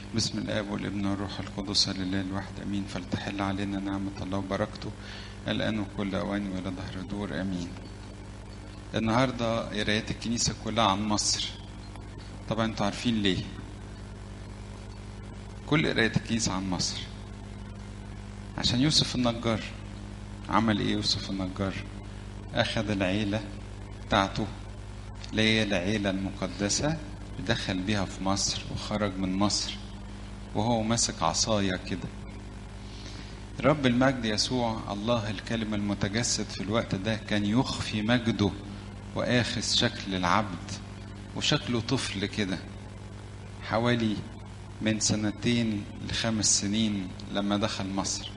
بسم الاب والابن والروح القدس لله الواحد امين فلتحل علينا نعمه الله وبركته الان وكل اوان والى ظهر دور امين النهارده قرايات الكنيسه كلها عن مصر طبعا انتوا عارفين ليه كل قراية الكنيسة عن مصر عشان يوسف النجار عمل ايه يوسف النجار اخذ العيلة بتاعته اللي هي العيلة المقدسة دخل بيها في مصر وخرج من مصر وهو ماسك عصاية كده رب المجد يسوع الله الكلمة المتجسد في الوقت ده كان يخفي مجده وآخذ شكل العبد وشكله طفل كده حوالي من سنتين لخمس سنين لما دخل مصر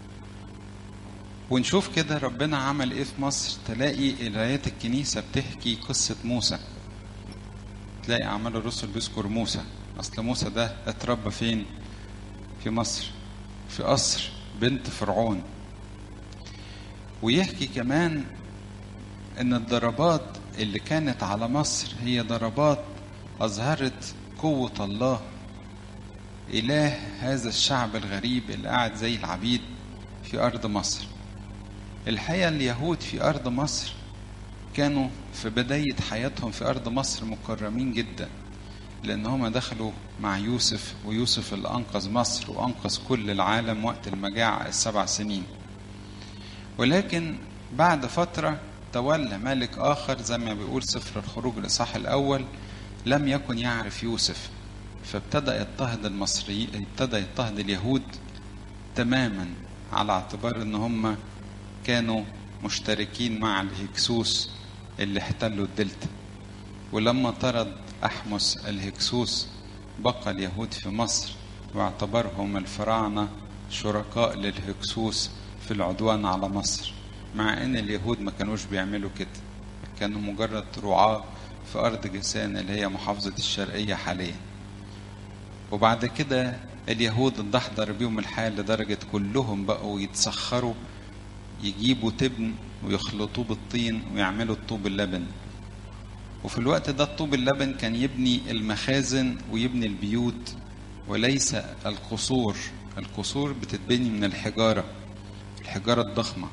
ونشوف كده ربنا عمل ايه في مصر تلاقي قرايات الكنيسة بتحكي قصة موسى تلاقي أعمال الرسل بيذكر موسى أصل موسى ده اتربى فين في مصر في قصر بنت فرعون ويحكي كمان ان الضربات اللي كانت على مصر هي ضربات اظهرت قوة الله إله هذا الشعب الغريب اللي قاعد زي العبيد في أرض مصر الحقيقة اليهود في أرض مصر كانوا في بداية حياتهم في أرض مصر مكرمين جدا لأن هما دخلوا مع يوسف ويوسف اللي أنقذ مصر وأنقذ كل العالم وقت المجاعة السبع سنين ولكن بعد فترة تولى ملك آخر زي ما بيقول سفر الخروج الإصحاح الأول لم يكن يعرف يوسف فابتدى يضطهد المصريين ابتدى يضطهد اليهود تماما على اعتبار ان هم كانوا مشتركين مع الهكسوس اللي احتلوا الدلتا ولما طرد احمس الهكسوس بقى اليهود في مصر واعتبرهم الفراعنه شركاء للهكسوس في العدوان على مصر مع ان اليهود ما كانوش بيعملوا كده كانوا مجرد رعاة في ارض جسان اللي هي محافظه الشرقيه حاليا وبعد كده اليهود اتدحضر بيهم الحال لدرجة كلهم بقوا يتسخروا يجيبوا تبن ويخلطوه بالطين ويعملوا الطوب اللبن وفي الوقت ده الطوب اللبن كان يبني المخازن ويبني البيوت وليس القصور القصور بتتبني من الحجارة الحجارة الضخمة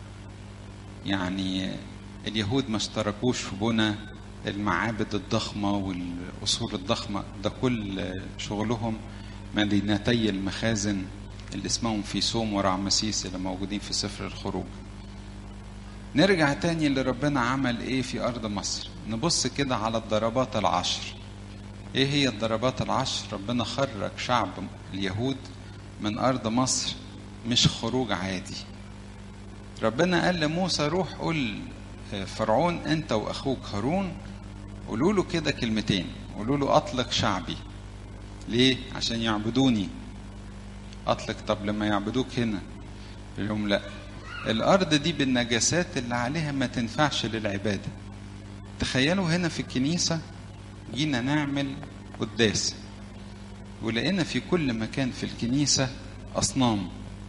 يعني اليهود ما اشتركوش في بنى المعابد الضخمة والقصور الضخمة ده كل شغلهم مدينتي المخازن اللي اسمهم فيسوم ورعمسيس اللي موجودين في سفر الخروج نرجع تاني اللي ربنا عمل ايه في ارض مصر نبص كده على الضربات العشر ايه هي الضربات العشر ربنا خرج شعب اليهود من ارض مصر مش خروج عادي ربنا قال لموسى روح قول فرعون انت واخوك هارون قولوا له كده كلمتين قولوا له اطلق شعبي ليه عشان يعبدوني اطلق طب لما يعبدوك هنا لهم لا الارض دي بالنجاسات اللي عليها ما تنفعش للعباده تخيلوا هنا في الكنيسه جينا نعمل قداس ولقينا في كل مكان في الكنيسه اصنام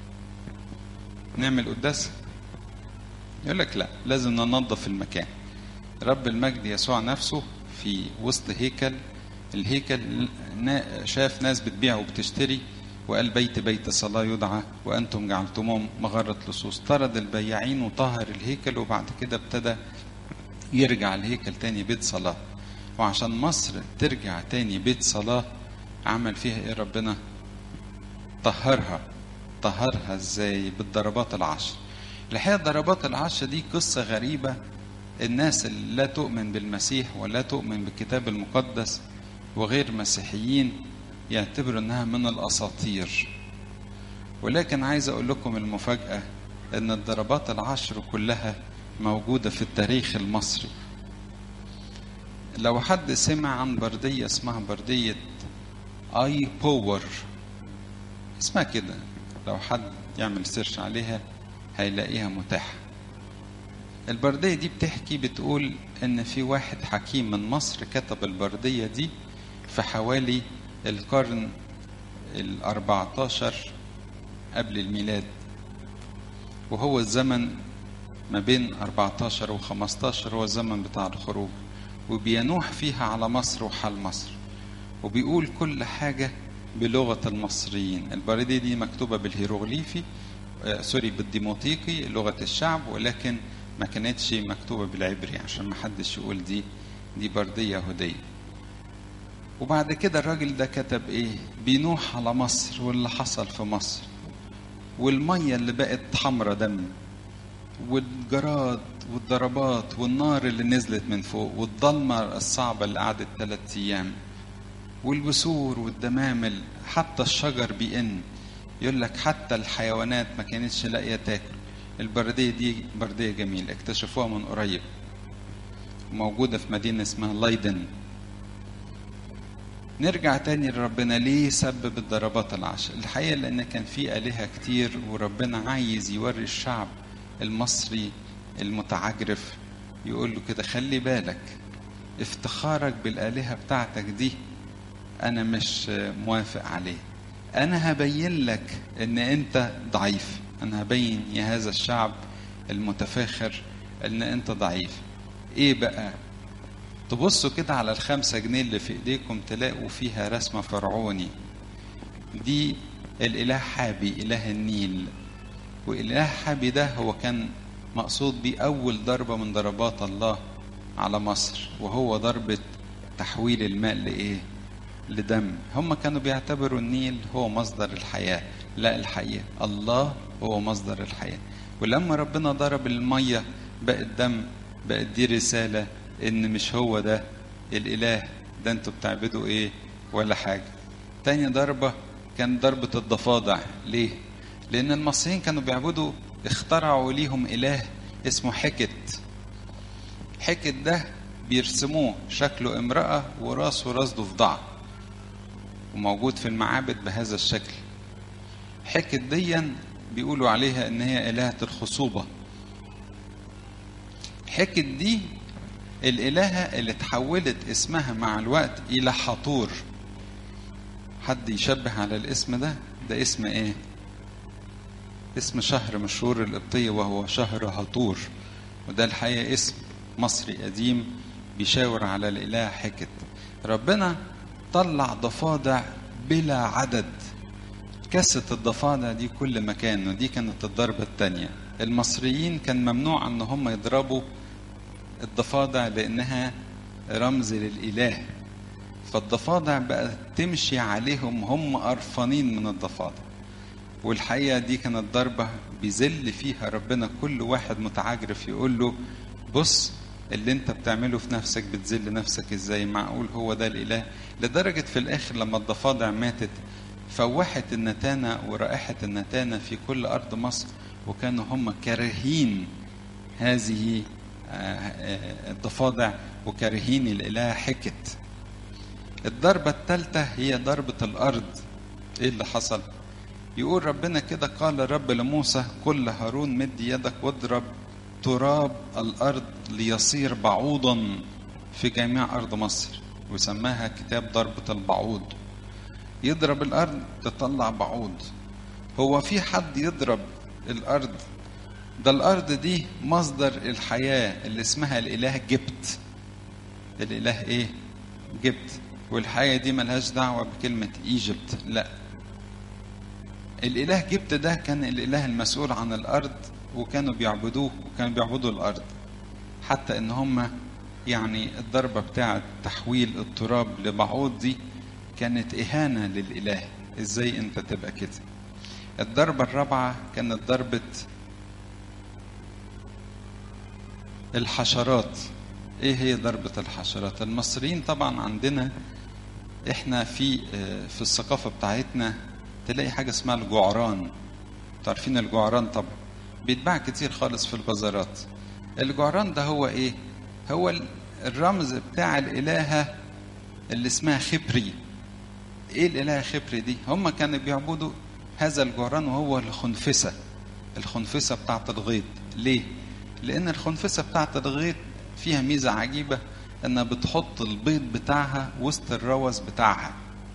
نعمل قداس يقول لك لا لازم ننظف المكان رب المجد يسوع نفسه في وسط هيكل الهيكل شاف ناس بتبيع وبتشتري وقال بيت بيت صلاة يدعى وأنتم جعلتموه مغرة لصوص طرد البياعين وطهر الهيكل وبعد كده ابتدى يرجع الهيكل تاني بيت صلاة وعشان مصر ترجع تاني بيت صلاة عمل فيها ايه ربنا طهرها طهرها ازاي بالضربات العشر الحقيقة ضربات العشر دي قصة غريبة الناس اللي لا تؤمن بالمسيح ولا تؤمن بالكتاب المقدس وغير مسيحيين يعتبروا انها من الاساطير ولكن عايز اقول لكم المفاجاه ان الضربات العشر كلها موجوده في التاريخ المصري لو حد سمع عن برديه اسمها برديه اي بوور اسمها كده لو حد يعمل سيرش عليها هيلاقيها متاحه البردية دي بتحكي بتقول إن في واحد حكيم من مصر كتب البردية دي في حوالي القرن الأربعتاشر قبل الميلاد وهو الزمن ما بين 14 و 15 هو الزمن بتاع الخروج وبينوح فيها على مصر وحال مصر وبيقول كل حاجة بلغة المصريين البردية دي مكتوبة بالهيروغليفي آه سوري بالديموطيقي لغة الشعب ولكن ما كانتش مكتوبة بالعبري عشان ما حدش يقول دي دي بردية يهودية وبعد كده الراجل ده كتب ايه بينوح على مصر واللي حصل في مصر والمية اللي بقت حمرة دم والجراد والضربات والنار اللي نزلت من فوق والضلمة الصعبة اللي قعدت ثلاثة أيام والبثور والدمامل حتى الشجر بيئن يقول لك حتى الحيوانات ما كانتش لاقية تاكل البردية دي بردية جميلة اكتشفوها من قريب موجودة في مدينة اسمها لايدن نرجع تاني لربنا ليه سبب الضربات العشر الحقيقة لأن كان في آلهة كتير وربنا عايز يوري الشعب المصري المتعجرف يقول له كده خلي بالك افتخارك بالآلهة بتاعتك دي أنا مش موافق عليه أنا هبين لك إن أنت ضعيف أنا هبين يا هذا الشعب المتفاخر إن أنت ضعيف إيه بقى تبصوا كده على الخمسة جنيه اللي في ايديكم تلاقوا فيها رسمة فرعوني دي الإله حابي إله النيل وإله حابي ده هو كان مقصود بيه أول ضربة من ضربات الله على مصر وهو ضربة تحويل الماء لإيه؟ لدم هم كانوا بيعتبروا النيل هو مصدر الحياة لا الحقيقة الله هو مصدر الحياة ولما ربنا ضرب المية بقت دم بقت دي رسالة ان مش هو ده الاله ده انتوا بتعبدوا ايه ولا حاجه تاني ضربه كان ضربه الضفادع ليه لان المصريين كانوا بيعبدوا اخترعوا ليهم اله اسمه حكت حكت ده بيرسموه شكله امرأة وراسه راس ضفدعة وموجود في المعابد بهذا الشكل حكت ديا بيقولوا عليها ان هي الهة الخصوبة حكت دي الإلهة اللي تحولت اسمها مع الوقت إلى حطور حد يشبه على الاسم ده ده اسم ايه اسم شهر مشهور القبطية وهو شهر هطور وده الحقيقة اسم مصري قديم بيشاور على الإله حكت ربنا طلع ضفادع بلا عدد كست الضفادع دي كل مكان ودي كانت الضربة التانية المصريين كان ممنوع ان هم يضربوا الضفادع لانها رمز للاله فالضفادع بقت تمشي عليهم هم قرفانين من الضفادع والحقيقه دي كانت ضربه بيذل فيها ربنا كل واحد متعجرف يقول له بص اللي انت بتعمله في نفسك بتذل نفسك ازاي معقول هو ده الاله لدرجه في الاخر لما الضفادع ماتت فوحت النتانه ورائحه النتانه في كل ارض مصر وكانوا هم كارهين هذه الضفادع وكارهين الاله حكت الضربه الثالثه هي ضربه الارض ايه اللي حصل يقول ربنا كده قال رب لموسى قل لهارون مد يدك واضرب تراب الارض ليصير بعوضا في جميع ارض مصر وسماها كتاب ضربه البعوض يضرب الارض تطلع بعوض هو في حد يضرب الارض ده الارض دي مصدر الحياه اللي اسمها الاله جبت الاله ايه جبت والحياه دي ملهاش دعوه بكلمه ايجيبت لا الاله جبت ده كان الاله المسؤول عن الارض وكانوا بيعبدوه وكانوا بيعبدوا الارض حتى ان هم يعني الضربه بتاعه تحويل التراب لبعوض دي كانت اهانه للاله ازاي انت تبقى كده الضربه الرابعه كانت ضربه الحشرات ايه هي ضربة الحشرات المصريين طبعا عندنا احنا في في الثقافة بتاعتنا تلاقي حاجة اسمها الجعران تعرفين الجعران طبعا بيتباع كتير خالص في البازارات الجعران ده هو ايه هو الرمز بتاع الالهة اللي اسمها خبري ايه الالهة خبري دي هم كانوا بيعبدوا هذا الجعران وهو الخنفسة الخنفسة بتاعت الغيط ليه لان الخنفسه بتاعت الغيط فيها ميزه عجيبه انها بتحط البيض بتاعها وسط الروث بتاعها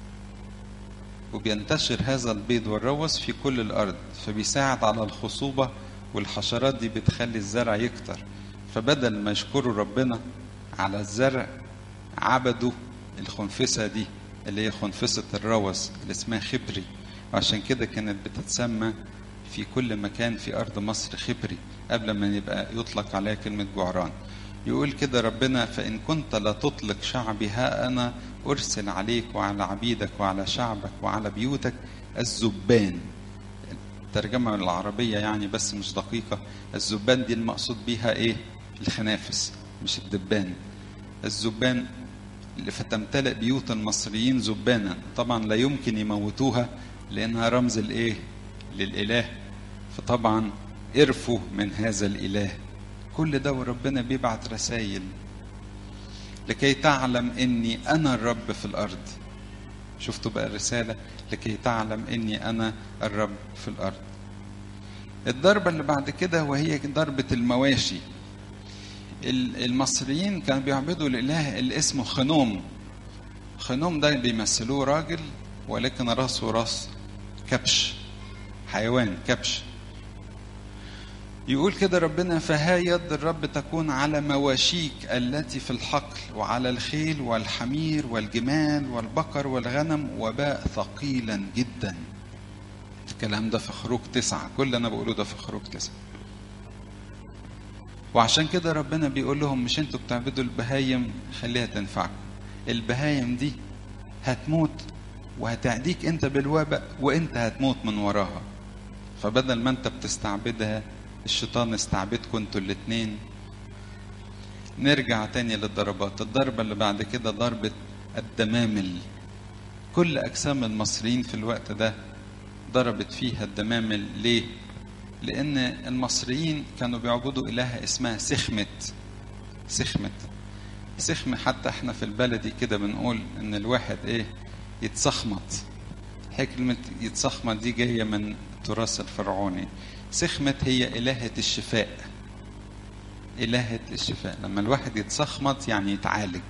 وبينتشر هذا البيض والروث في كل الارض فبيساعد على الخصوبه والحشرات دي بتخلي الزرع يكتر فبدل ما يشكروا ربنا على الزرع عبدوا الخنفسه دي اللي هي خنفسة الروس اللي اسمها خبري وعشان كده كانت بتتسمى في كل مكان في أرض مصر خبري قبل ما يبقى يطلق عليها كلمة جعران يقول كده ربنا فإن كنت لا تطلق شعبي ها أنا أرسل عليك وعلى عبيدك وعلى شعبك وعلى بيوتك الزبان الترجمة العربية يعني بس مش دقيقة الزبان دي المقصود بيها إيه الخنافس مش الدبان الزبان فتمتلئ بيوت المصريين زبانا طبعا لا يمكن يموتوها لأنها رمز الإيه للإله فطبعا قرفوا من هذا الإله كل ده وربنا بيبعت رسائل لكي تعلم اني انا الرب في الارض شفتوا بقى الرسالة لكي تعلم اني انا الرب في الارض الضربة اللي بعد كده وهي ضربة المواشي المصريين كانوا بيعبدوا الاله اللي اسمه خنوم خنوم ده بيمثلوه راجل ولكن راسه راس كبش حيوان كبش يقول كده ربنا فها يد الرب تكون على مواشيك التي في الحقل وعلى الخيل والحمير والجمال والبقر والغنم وباء ثقيلا جدا الكلام ده في خروج تسعة كل اللي أنا بقوله ده في خروج تسعة وعشان كده ربنا بيقول لهم مش انتوا بتعبدوا البهايم خليها تنفعكم البهايم دي هتموت وهتعديك انت بالوباء وانت هتموت من وراها فبدل ما انت بتستعبدها الشيطان استعبدكم انتوا الاتنين نرجع تاني للضربات الضربة اللي بعد كده ضربة الدمامل كل أجسام المصريين في الوقت ده ضربت فيها الدمامل ليه؟ لأن المصريين كانوا بيعبدوا إلهة اسمها سخمت سخمت سخم حتى احنا في البلدي كده بنقول إن الواحد إيه يتسخمط كلمة يتسخمط دي جاية من التراث الفرعوني سخمت هي إلهة الشفاء إلهة الشفاء لما الواحد يتسخمط يعني يتعالج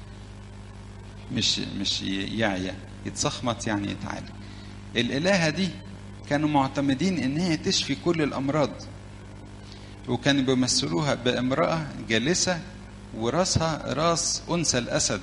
مش مش يعيا يتسخمط يعني يتعالج الإلهة دي كانوا معتمدين إن هي تشفي كل الأمراض وكانوا بيمثلوها بامرأة جالسة وراسها راس أنثى الأسد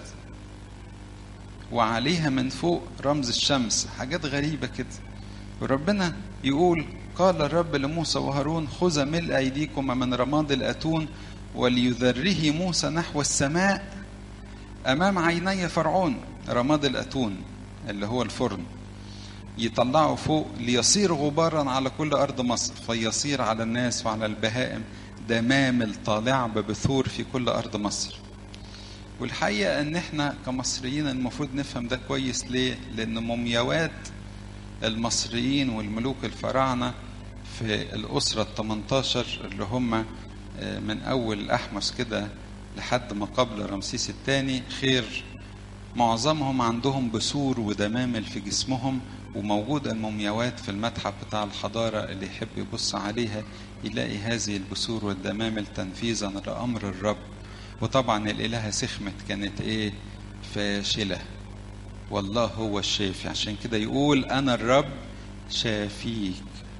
وعليها من فوق رمز الشمس حاجات غريبة كده وربنا يقول قال الرب لموسى وهارون خذ ملء أيديكم من رماد الأتون وليذره موسى نحو السماء أمام عيني فرعون رماد الأتون اللي هو الفرن يطلعوا فوق ليصير غبارا على كل أرض مصر فيصير على الناس وعلى البهائم دمامل طالعة ببثور في كل أرض مصر والحقيقة أن احنا كمصريين المفروض نفهم ده كويس ليه؟ لأن مومياوات المصريين والملوك الفراعنة في الأسرة ال 18 اللي هم من أول الأحمس كده لحد ما قبل رمسيس الثاني خير معظمهم عندهم بثور ودمامل في جسمهم وموجودة المومياوات في المتحف بتاع الحضارة اللي يحب يبص عليها يلاقي هذه البثور والدمامل تنفيذا لأمر الرب وطبعا الإلهة سخمت كانت إيه فاشلة والله هو الشافي عشان كده يقول أنا الرب شافيك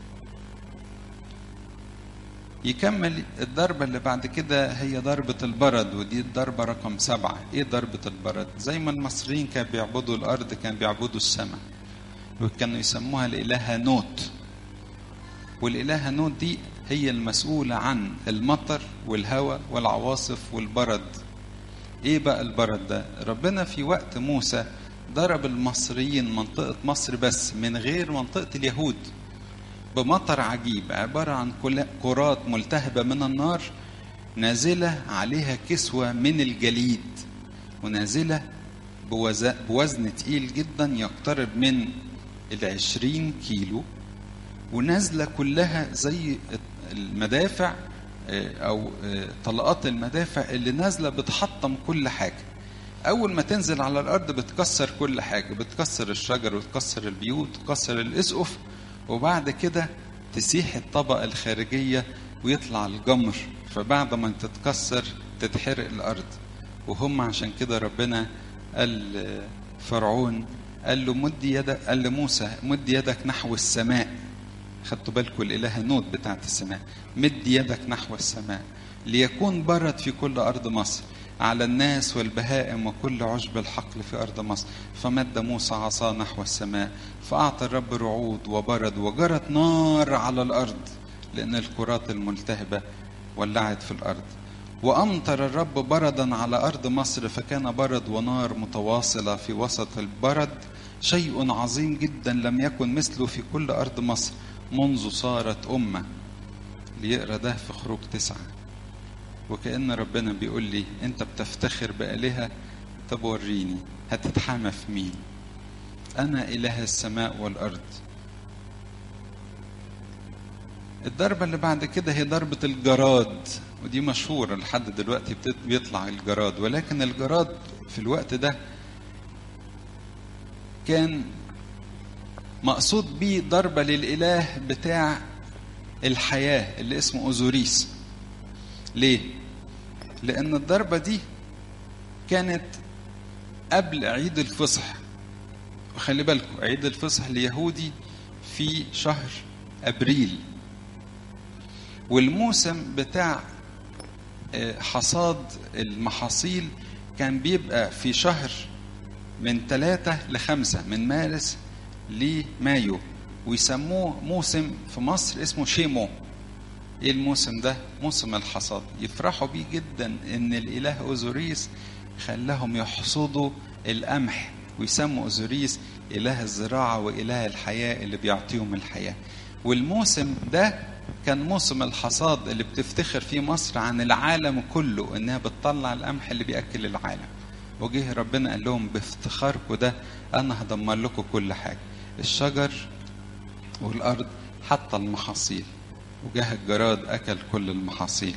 يكمل الضربة اللي بعد كده هي ضربة البرد ودي الضربة رقم سبعة ايه ضربة البرد زي ما المصريين كانوا بيعبدوا الأرض كانوا بيعبدوا السماء وكانوا يسموها الإلهة نوت والإلهة نوت دي هي المسؤولة عن المطر والهواء والعواصف والبرد ايه بقى البرد ده ربنا في وقت موسى ضرب المصريين منطقة مصر بس من غير منطقة اليهود بمطر عجيب عبارة عن كرات ملتهبة من النار نازلة عليها كسوة من الجليد ونازلة بوزن تقيل جدا يقترب من العشرين كيلو ونازلة كلها زي المدافع أو طلقات المدافع اللي نازلة بتحطم كل حاجة أول ما تنزل على الأرض بتكسر كل حاجة بتكسر الشجر وتكسر البيوت وتكسر الأسقف وبعد كده تسيح الطبقة الخارجية ويطلع الجمر فبعد ما تتكسر تتحرق الأرض وهم عشان كده ربنا قال فرعون قال له مد يدك قال لموسى مد يدك نحو السماء خدتوا بالكم الإله نوت بتاعت السماء مد يدك نحو السماء ليكون برد في كل أرض مصر على الناس والبهائم وكل عشب الحقل في أرض مصر فمد موسى عصاه نحو السماء فأعطى الرب رعود وبرد وجرت نار على الأرض لأن الكرات الملتهبة ولعت في الأرض وأمطر الرب بردا على أرض مصر فكان برد ونار متواصلة في وسط البرد شيء عظيم جدا لم يكن مثله في كل أرض مصر منذ صارت أمة ليقرأ ده في خروج تسعة وكأن ربنا بيقول لي أنت بتفتخر بآلهة طب وريني هتتحامى في مين أنا إله السماء والأرض الضربة اللي بعد كده هي ضربة الجراد ودي مشهورة لحد دلوقتي بيطلع الجراد ولكن الجراد في الوقت ده كان مقصود بيه ضربة للإله بتاع الحياة اللي اسمه أوزوريس ليه؟ لأن الضربة دي كانت قبل عيد الفصح وخلي بالكم عيد الفصح اليهودي في شهر أبريل والموسم بتاع حصاد المحاصيل كان بيبقى في شهر من ثلاثة لخمسة من مارس لمايو ويسموه موسم في مصر اسمه شيمو ايه الموسم ده موسم الحصاد يفرحوا بيه جدا ان الاله اوزوريس خلاهم يحصدوا القمح ويسموا اوزوريس اله الزراعه واله الحياه اللي بيعطيهم الحياه والموسم ده كان موسم الحصاد اللي بتفتخر فيه مصر عن العالم كله انها بتطلع القمح اللي بياكل العالم وجه ربنا قال لهم بافتخاركم ده انا هدمر لكم كل حاجه الشجر والارض حتى المحاصيل وجه الجراد اكل كل المحاصيل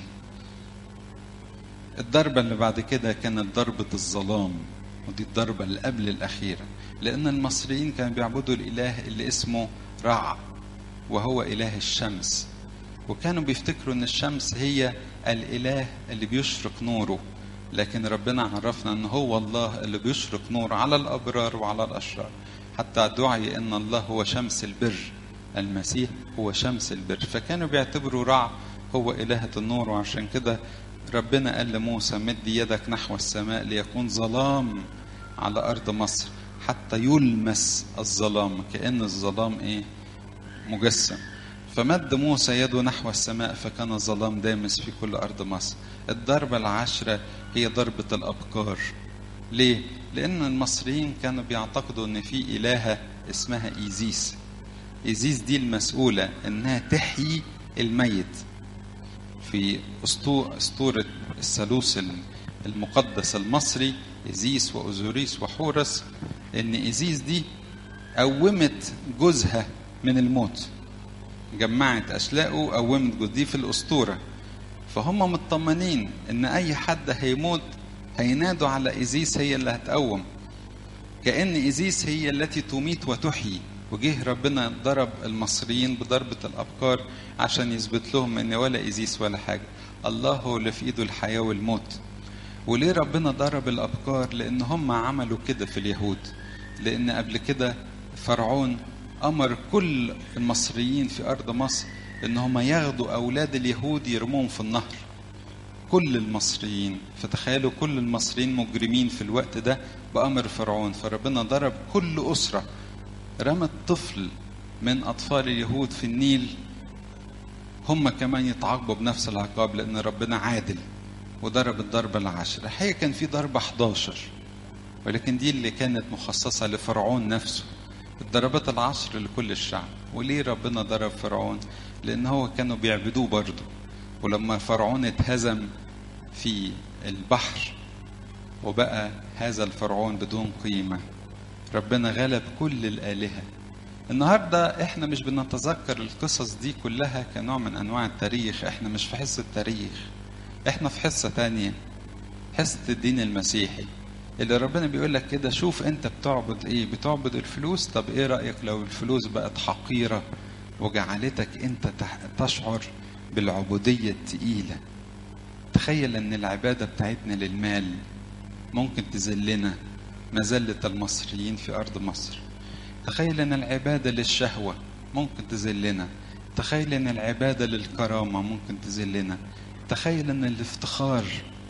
الضربه اللي بعد كده كانت ضربه الظلام ودي الضربه اللي قبل الاخيره لان المصريين كانوا بيعبدوا الاله اللي اسمه رع وهو اله الشمس وكانوا بيفتكروا ان الشمس هي الاله اللي بيشرق نوره لكن ربنا عرفنا ان هو الله اللي بيشرق نور على الابرار وعلى الاشرار حتى دعي ان الله هو شمس البر المسيح هو شمس البر فكانوا بيعتبروا رع هو إلهة النور وعشان كده ربنا قال لموسى مد يدك نحو السماء ليكون ظلام على أرض مصر حتى يلمس الظلام كأن الظلام إيه مجسم فمد موسى يده نحو السماء فكان الظلام دامس في كل أرض مصر الضربة العاشرة هي ضربة الأبكار ليه؟ لأن المصريين كانوا بيعتقدوا إن في إلهة اسمها إيزيس إيزيس دي المسؤولة إنها تحيي الميت في أسطورة الثالوث المقدس المصري إيزيس وأوزوريس وحورس إن إيزيس دي قومت جوزها من الموت جمعت أشلاءه قومت جوز دي في الأسطورة فهم مطمنين إن أي حد هيموت هينادوا على إيزيس هي اللي هتقوم كأن إيزيس هي التي تميت وتحيي وجه ربنا ضرب المصريين بضربة الأبكار عشان يثبت لهم إن ولا إيزيس ولا حاجة الله هو اللي في إيده الحياة والموت وليه ربنا ضرب الأبكار لأن هم عملوا كده في اليهود لأن قبل كده فرعون أمر كل المصريين في أرض مصر إن هم ياخدوا أولاد اليهود يرموهم في النهر كل المصريين فتخيلوا كل المصريين مجرمين في الوقت ده بأمر فرعون فربنا ضرب كل أسرة رمت طفل من أطفال اليهود في النيل هم كمان يتعاقبوا بنفس العقاب لأن ربنا عادل وضرب الضربة العاشرة هي كان في ضربة 11 ولكن دي اللي كانت مخصصة لفرعون نفسه الضربات العشر لكل الشعب وليه ربنا ضرب فرعون لأن هو كانوا بيعبدوه برضه ولما فرعون اتهزم في البحر وبقى هذا الفرعون بدون قيمة ربنا غلب كل الآلهة النهاردة احنا مش بنتذكر القصص دي كلها كنوع من انواع التاريخ احنا مش في حصة تاريخ احنا في حصة تانية حصة الدين المسيحي اللي ربنا بيقول لك كده شوف انت بتعبد ايه بتعبد الفلوس طب ايه رأيك لو الفلوس بقت حقيرة وجعلتك انت تشعر بالعبودية التقيلة تخيل ان العبادة بتاعتنا للمال ممكن تذلنا مذلة المصريين في أرض مصر تخيل أن العبادة للشهوة ممكن تذلنا تخيل أن العبادة للكرامة ممكن تذلنا تخيل أن الافتخار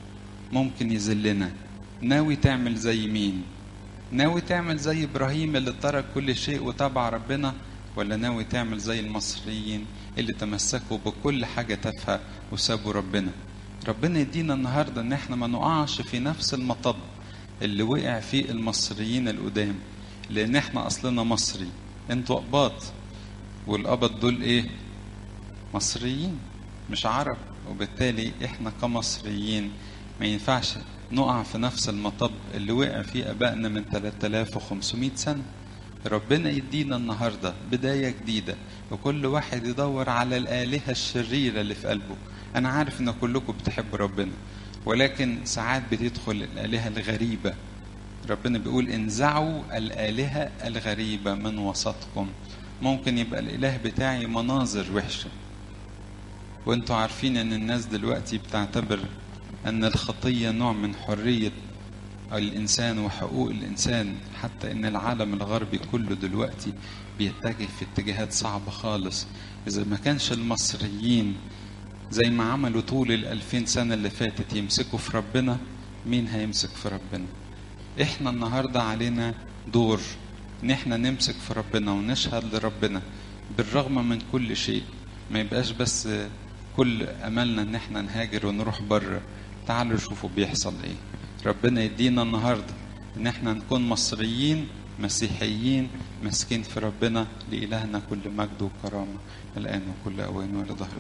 ممكن يذلنا ناوي تعمل زي مين ناوي تعمل زي ابراهيم اللي ترك كل شيء وتبع ربنا ولا ناوي تعمل زي المصريين اللي تمسكوا بكل حاجه تافهه وسابوا ربنا ربنا يدينا النهارده ان احنا ما نقعش في نفس المطب اللي وقع فيه المصريين القدام لان احنا اصلنا مصري انتوا اقباط والقبط دول ايه مصريين مش عرب وبالتالي احنا كمصريين ما ينفعش نقع في نفس المطب اللي وقع فيه ابائنا من 3500 سنه ربنا يدينا النهارده بدايه جديده وكل واحد يدور على الالهه الشريره اللي في قلبه انا عارف ان كلكم بتحبوا ربنا ولكن ساعات بتدخل الالهه الغريبه ربنا بيقول انزعوا الالهه الغريبه من وسطكم ممكن يبقى الاله بتاعي مناظر وحشه وانتوا عارفين ان الناس دلوقتي بتعتبر ان الخطيه نوع من حريه الانسان وحقوق الانسان حتى ان العالم الغربي كله دلوقتي بيتجه في اتجاهات صعبه خالص اذا ما كانش المصريين زي ما عملوا طول الألفين سنة اللي فاتت يمسكوا في ربنا مين هيمسك في ربنا احنا النهاردة علينا دور ان احنا نمسك في ربنا ونشهد لربنا بالرغم من كل شيء ما يبقاش بس كل املنا ان احنا نهاجر ونروح بره تعالوا شوفوا بيحصل ايه ربنا يدينا النهارده ان احنا نكون مصريين مسيحيين ماسكين في ربنا لإلهنا كل مجد وكرامة الآن وكل أوان ولظهر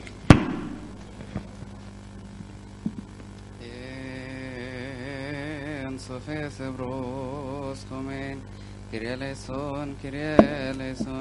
Sofes bros comen, Kyrie eleison, Kyrie eleison.